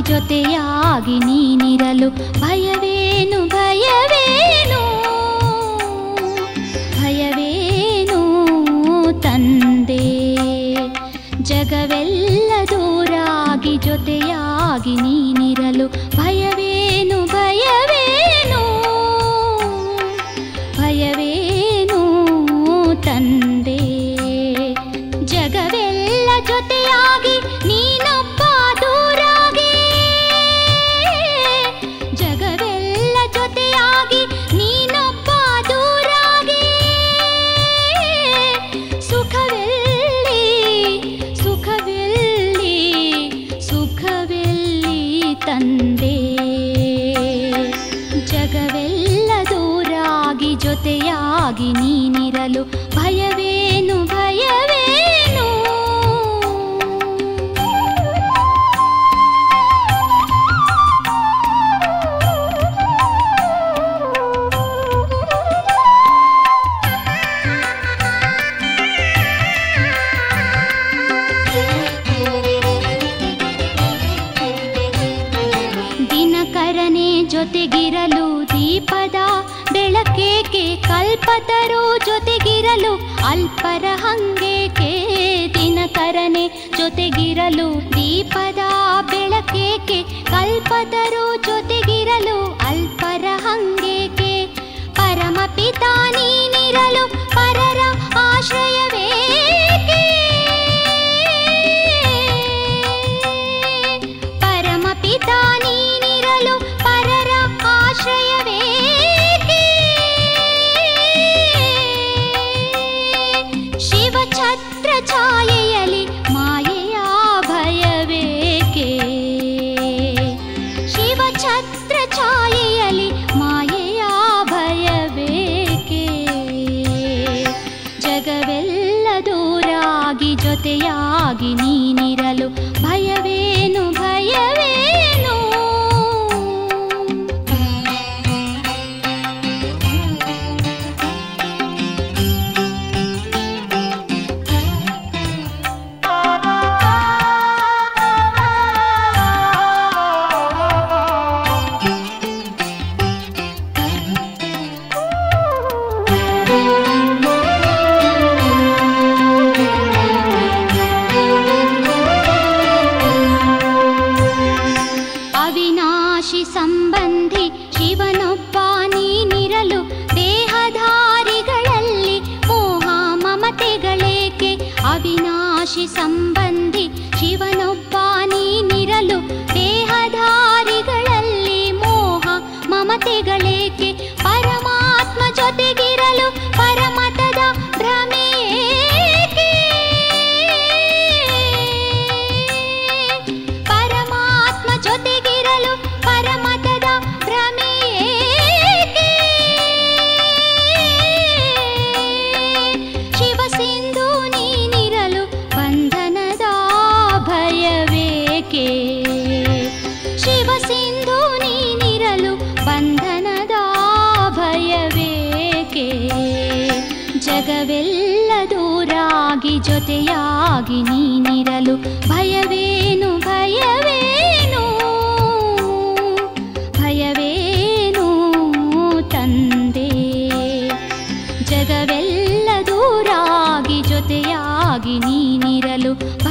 ಜೊತೆಯಾಗಿ ನೀನಿರಲು ಭಯವೇನು ಭಯವೇನು ಭಯವೇನು ತಂದೆ ಜಗವೆಲ್ಲ ದೂರಾಗಿ ಜೊತೆಯಾಗಿ ನೀನಿರಲು ಭಯವೇನು ಭಯವೇನು ಭಯವೇನು ತಂದೆ ಜಗವೆಲ್ಲ ಜೊತೆಯಾಗಿ ನೀನೊಬ್ಬ ದೂರಾಗಿ ಜಗವೆಲ್ಲ ಜೊತೆಯಾಗಿ ನೀನೊಬ್ಬ ದೂರಾಗಿ ಸುಖವೆಲ್ಲಿ ಸುಖವೆಲ್ಲಿ ಸುಖವೆಲ್ಲಿ ತಂದೆ ಜಗವೆಲ್ಲ ದೂರಾಗಿ ಜೊತೆಯಾಗಿ ನೀನಿರಲು ಭಯವೇನು ಭಯವೇನು ದಿನಕರನೆ ಜೊತೆಗಿರಲು ದೀಪದ ಬೆಳಕೇಕೆ ಕಲ್ಪತರು ಜೊತೆಗಿರಲು ಅಲ್ಪರ ಹಂಗೇಕೆ ದಿನಕರನೆ ಜೊತೆಗಿರಲು ದೀಪದ ಬೆಳಕೇಕೆ ಕಲ್ಪತರು ಜೊತೆಗಿರಲು ಅಲ್ಪರ ಹಂಗೇಕೆ ಪರಮ ಪಿತಾ ನೀನಿರಲು ಪರರ ಆಶ್ರಯವೇಕೆ ಪರಮ ಪಿತಾ ನೀನಿರಲು ಪರರ ಆಶ್ರಯವೇಕೆ ಶಿವಛತ್ರ ಛಾಯೆಯಲಿ ಮಾಯೆಯ ಭಯವೇಕೆ ಶಿವಛತ್ರ ಛಾಯೆಯಲಿ ಮಾಯೆಯ ಭಯವೇಕೆ ಜಗವೆಲ್ಲ ದೂರಾಗಿ ಜೊತೆಯಾಗಿ ನೀನಿರಲು ಭಯವೇನು ಭಯವೇನು ಅವಿನಾಶಿ ಸಂಬಂಧಿ ಶಿವನೊಬ್ಬ ನೀನಿರಲು ದೇಹಧಾರಿಗಳಲ್ಲಿ ಮೋಹ ಮಮತೆಗಳೇಕೆ ಅವಿನಾಶಿ ಸಂಬಂಧಿ ಶಿವನೊಬ್ಬ ನೀನಿರಲು ದೇಹಧಾರಿಗಳಲ್ಲಿ ಮೋಹ ಮಮತೆಗಳೇಕೆ ಪರಮಾತ್ಮ ಜೊತೆಗಿರಲು ಪರಮತದ ಭ್ರಮೆಯೇಕೆ ಪರಮಾತ್ಮ ಜೊತೆಗಿರಲು ಪರಮತದ ಭ್ರಮೆಯೇಕೆ ಶಿವ ಸಿಂಧು ನೀನಿರಲು ಬಂಧನದ ಭಯವೇಕೆ ಶಿವ ಸಿಂಧು ನೀನಿರಲು ಬಂಧನದ ಭಯವೇಕೆ ಜಗವೆಲ್ಲ ದೂರಾಗಿ ಜೊತೆಯಾಗಿ ನೀನಿರಲು ಭಯವೇನು ಭಯವೇನು ಭಯವೇನು ತಂದೆ ಜಗವೆಲ್ಲ ದೂರಾಗಿ ಜೊತೆಯಾಗಿ ನೀನಿರಲು